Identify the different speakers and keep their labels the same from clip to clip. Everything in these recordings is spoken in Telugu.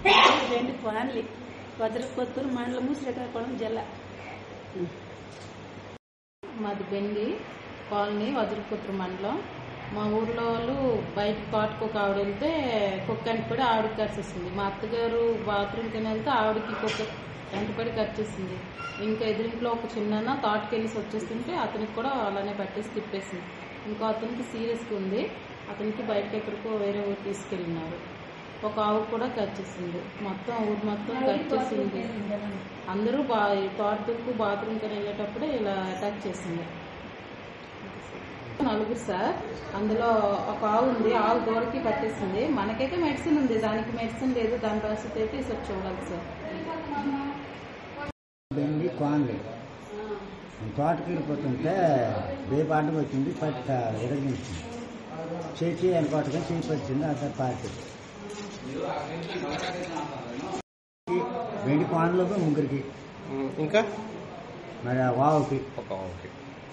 Speaker 1: రెండు ఫ్యాన్లు వజ్రకొత్తూరు మండలము శ్రీకాకుళం జిల్లా
Speaker 2: మాది బెండి కాలనీ వజ్రపుత్ర మండలం మా ఊర్లో వాళ్ళు బయట కాటుకు ఒక ఆవిడ వెళ్తే కుక్క వెంటపడి ఆవిడకి కరిచేసింది మా అత్తగారు బాత్రూమ్కి వెళ్తే ఆవిడకి కుక్క వెంటపడి కరిచేసింది ఇంకా ఎదురింట్లో ఒక చిన్న తోటకెళ్ళి వచ్చేస్తుంటే అతనికి కూడా అలానే పట్టేసి తిప్పేసింది ఇంకో అతనికి సీరియస్గా ఉంది అతనికి బయటకి ఎక్కడికో వేరే ఊరు తీసుకెళ్ళినారు ఒక ఆవు కూడా కరిచేసింది మొత్తం ఊరు మొత్తం కరిచేసింది అందరూ బా తోటకు బాత్రూమ్కి వెళ్ళేటప్పుడే ఇలా అటాక్ చేసింది నలుగురు సార్ అందులో ఒక ఆవు ఉంది ఆవు దూరకి పట్టేసింది మనకైతే మెడిసిన్ ఉంది దానికి మెడిసిన్ లేదు దాని పరిస్థితి అయితే ఈసారి చూడాలి సార్
Speaker 3: బెండి కోన్లీ తోటకి వెళ్ళిపోతుంటే రేపు అడ్డం వచ్చింది పట్ట విరగించింది చేసి అనుకోవటం చేసి వచ్చింది అతను పార్టీ వెండి కోన్లకు ముగ్గురికి
Speaker 4: ఉమ్, ఇంకా
Speaker 3: మరి ఆ వావుకి
Speaker 4: ఒక ఓకే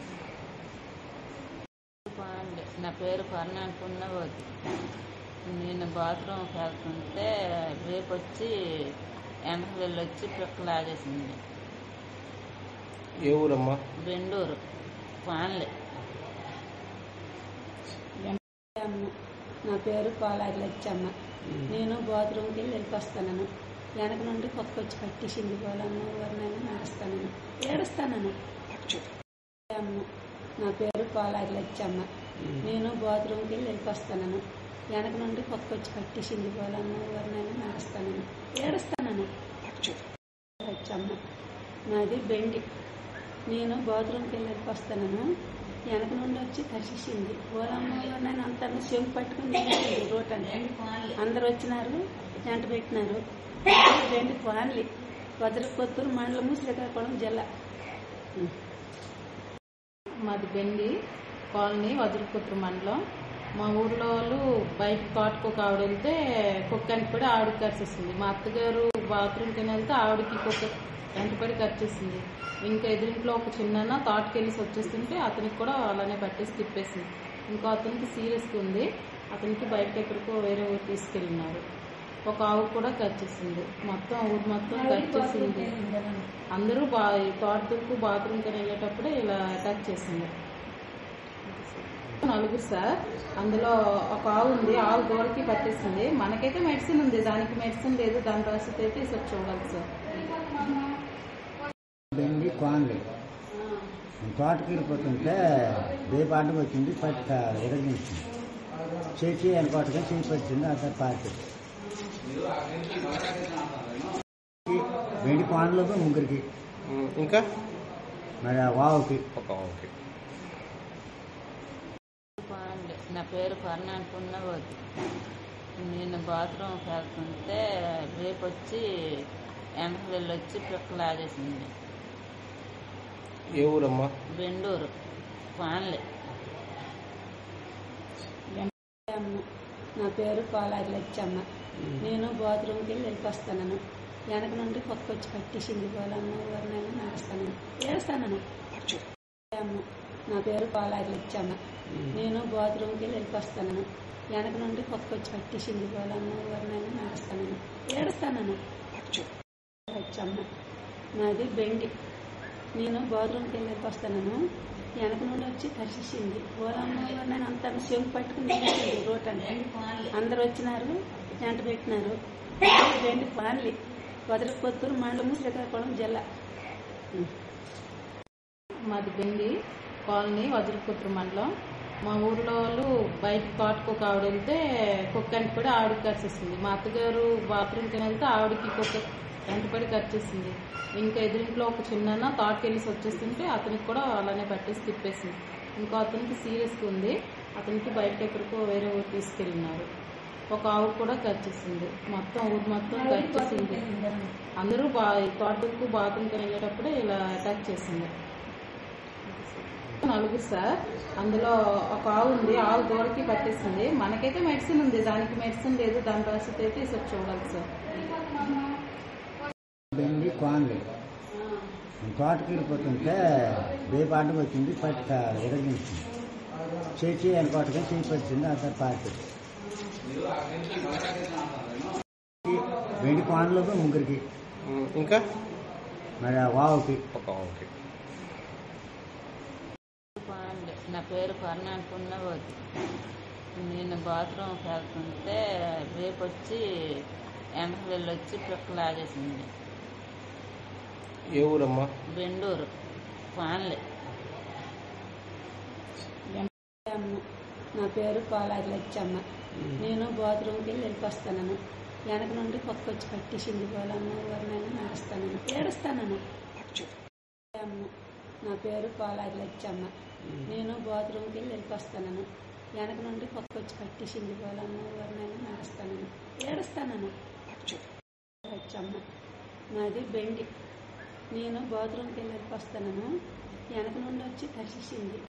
Speaker 2: బాగుంది. నా పేరు పర్ణాన్ పున్నవతి నేను బాత్రూమ్కి వెళ్తుంటే రేపు వచ్చి వెనక్కి వెళ్ళొచ్చి పిక్క లాగేసింది
Speaker 4: ఏ ఊరమ్మా
Speaker 2: బెండూరు పాన్లే
Speaker 1: అమ్మ నా పేరు పాలాగి లచ్చమ్మ నేను బాత్రూమ్కి వెళ్ళి వెళ్ళిపోస్తాను వెనక నుండి కొత్త వచ్చి పట్టేసింది పోలమ్మ ఎవరినైనా నడుస్తాను ఏడుస్తాను అమ్మ నా పేరు పాలాగి లచ్చమ్మ నేను బాత్రూమ్కి వెళ్ళి వెళ్ళిపోస్తాను వెనక నుండి కొత్త వచ్చి పట్టేసింది పోలమ్మ ఎవరినైనా నడుస్తాను ఏడుస్తాను లచ్చమ్మ నాది బెండి నేను బాత్రూమ్కి వెళ్ళి వెళ్ళిపోస్తాను వెనక నుండి వచ్చి కరిచేసింది ఓలమ్మ నేను అంతా చెంపు పట్టుకుని తినేసింది రోడ్ అంటే అందరు వచ్చినారు వెంట పెట్టినారు రెండు ఫ్యాన్లు వజ్రకొత్తూరు మండలము శ్రీకాకుళం జిల్లా
Speaker 2: మాది బెండి కాలనీ వజ్రపుత్ర మండలం మా ఊర్లో వాళ్ళు బయట తోటకు ఒక ఆవిడ వెళ్తే కుక్క వెంటపడి ఆవిడకి కరిచేసింది మా అత్తగారు బాత్రూమ్కి వెళ్తే ఆవిడకి కుక్క వెంటపడి కరిచేసింది ఇంకా ఎదురింట్లో ఒక చిన్న తోటకెళ్ళి వచ్చేస్తుంటే అతనికి కూడా అలానే పట్టేసి తిప్పేసింది ఇంకో అతనికి సీరియస్గా ఉంది అతనికి బయటకి ఎక్కడికో వేరే ఊరు తీసుకెళ్ళినారు ఒక ఆవు కూడా కరిచేసింది మొత్తం ఊరు మొత్తం కరిచేసింది అందరూ బా తోటకు బాత్రూమ్కి వెళ్ళేటప్పుడే ఇలా అటాక్ చేసింది నలుగురు సార్ అందులో ఒక ఆవు ఉంది ఆవు దూరకి పట్టేసింది మనకైతే మెడిసిన్ ఉంది దానికి మెడిసిన్ లేదు దాని పరిస్థితి అయితే ఈసారి చూడాలి సార్
Speaker 3: బెండి కోన్లీ తోటకి వెళ్ళిపోతుంటే రేపు అడ్డం వచ్చింది పట్ట విరగించింది చేసి అనుకోవటం చేసి వచ్చింది అతను పార్టీ వెండి కోన్లకు ముగ్గురికి
Speaker 4: ఉమ్, ఇంకా
Speaker 3: మరి ఆ వావుకి
Speaker 4: ఒక ఓకే
Speaker 2: బాగుంది. నా పేరు పర్ణాన్ పున్నవతి నేను బాత్రూమ్కి వెళ్తుంటే రేపు వచ్చి వెనక్కి వెళ్ళొచ్చి పిక్క లాగేసింది
Speaker 4: ఏ ఊరమ్మా
Speaker 2: బెండూరు పాన్లే
Speaker 1: అమ్మ నా పేరు పాలాగి లచ్చమ్మ నేను బాత్రూమ్కి వెళ్ళి వెళ్ళిపోస్తాను వెనక నుండి కొత్త వచ్చి పట్టేసింది పోలమ్మ ఎవరినైనా నడుస్తాను ఏడుస్తాను అమ్మ నా పేరు పాలాగి లచ్చమ్మ నేను బాత్రూమ్కి వెళ్ళి వెళ్ళిపోస్తాను వెనక నుండి కొత్త వచ్చి పట్టేసింది పోలమ్మ ఎవరినైనా నడుస్తాను ఏడుస్తాను లచ్చమ్మ నాది బెండి నేను బాత్రూమ్కి వెళ్ళి వెళ్ళిపోస్తాను వెనక నుండి వచ్చి కరిచేసింది ఓలమ్మ నేను అంతా చెంపు పట్టుకుని తినేసింది రోడ్ అంటే అందరు వచ్చినారు వెంట పెట్టినారు రెండు ఫ్యాన్లు వజ్రకొత్తూరు మండలము శ్రీకాకుళం జిల్లా
Speaker 2: మాది బెండి కాలనీ వజ్రపుత్ర మండలం మా ఊర్లో వాళ్ళు బయట తోటకు ఒక ఆవిడ వెళ్తే కుక్క వెంటపడి ఆవిడకి కరిచేసింది మా అత్తగారు బాత్రూమ్కి వెళ్తే ఆవిడకి కుక్క వెంటపడి కరిచేసింది ఇంకా ఎదురింట్లో ఒక చిన్న తోటకెళ్ళి వచ్చేస్తుంటే అతనికి కూడా అలానే పట్టేసి తిప్పేసింది ఇంకో అతనికి సీరియస్గా ఉంది అతనికి బయటకి ఎక్కడికో వేరే ఊరు తీసుకెళ్ళినారు ఒక ఆవు కూడా కరిచేసింది మొత్తం ఊరు మొత్తం కరిచేసింది అందరూ బా తోటకు బాత్రూమ్కి వెళ్ళేటప్పుడే ఇలా అటాక్ చేసింది నలుగురు సార్ అందులో ఒక ఆవు ఉంది ఆవు దూరకి పట్టేసింది మనకైతే మెడిసిన్ ఉంది దానికి మెడిసిన్ లేదు దాని పరిస్థితి అయితే ఈసారి చూడాలి సార్
Speaker 3: బెండి కోన్లీ తోటకి వెళ్ళిపోతుంటే రేపు అడ్డం వచ్చింది పట్ట విరగించింది చేసి అనుకోవటం చేసి వచ్చింది అతను పార్టీ వెండి కోనలకు ముగ్గురికి
Speaker 4: ఉమ్, ఇంకా
Speaker 3: మరి ఆ వావుకి
Speaker 4: ఒక ఓకే
Speaker 2: బాగుంది. నా పేరు కర్ణాటక పుణ్యవతి నేను బాత్రూమ్కి వెళ్తుంటే రేపు వచ్చి వెనక వెళ్ళొచ్చి పిక్క లాగేసింది
Speaker 4: ఏ ఊరమ్మా
Speaker 2: బెండూరు పాన్లే
Speaker 1: అమ్మ నా పేరు కోలాది లచ్చమ్మ నేను బాత్రూమ్కి వెళ్ళి వెళ్ళిపోస్తాను వెనక నుండి పక్క వచ్చి పట్టేసింది పోలమ్మ ఎవరినైనా నడుస్తాను ఏడుస్తాను అమ్మ నా పేరు కోలాది లచ్చమ్మ నేను బాత్రూమ్కి వెళ్ళి వెళ్ళిపోస్తాను వెనక నుండి పక్క వచ్చి పట్టేసింది పోలమ్మ ఎవరినైనా నడుస్తాను ఏడుస్తాను లచ్చమ్మ నాది బెండి నేను బాత్రూమ్కి వెళ్ళి వెళ్ళిపోస్తాను వెనక నుండి వచ్చి తరిసింది